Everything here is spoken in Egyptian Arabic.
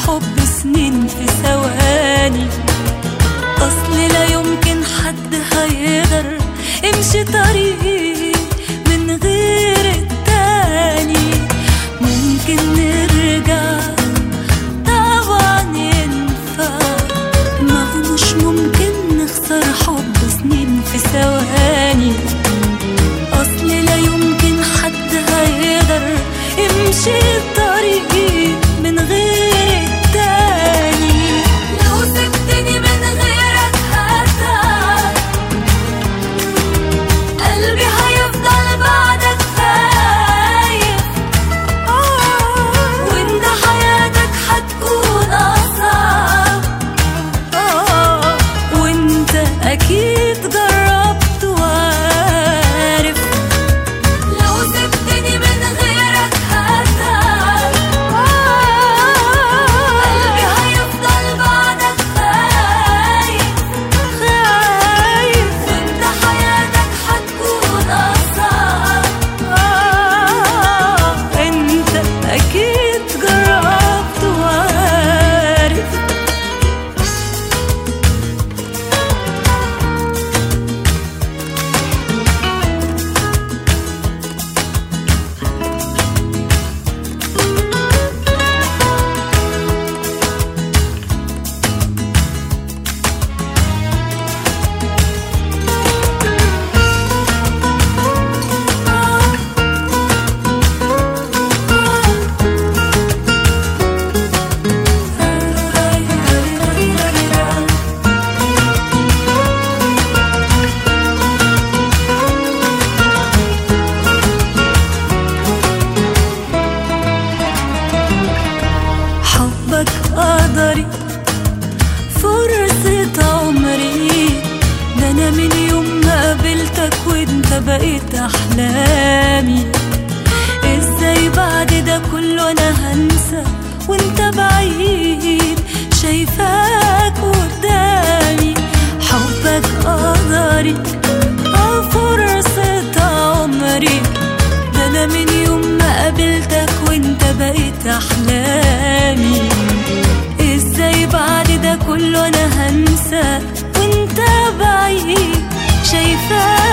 حب سنين في ثواني أصل لا يمكن حد هيقدر يمشي طريقي من غير التاني ممكن نرجع طبعا ينفع ما هو مش ممكن نخسر حب سنين في ثواني أصل لا يمكن حد هيقدر يمشي طريقي من غير التاني لو سبتني من غيرك هتعب قلبي هيفضل بعدك خايف وانت حياتك هتكون أصعب آه، وانت أكيد جربت وعارف لو سبتني من غيرك هتعب قلبي هيفضل بعدك خايف خايف وانت حياتك هتكون أصعب آه، انت أكيد جربت وعارف حبك قدري فرصة عمري ده أنا من يوم ما قابلتك وانت بقيت أحلامي ازاي بعد ده كله أنا هنسى وانت بعيد شايفاك قدامي حبك قدري اه فرصة عمري ده أنا من يوم ما قابلتك وانت بقيت أحلامي ازاي بعد ده كله أنا هنسى وانت بعيد شايفاك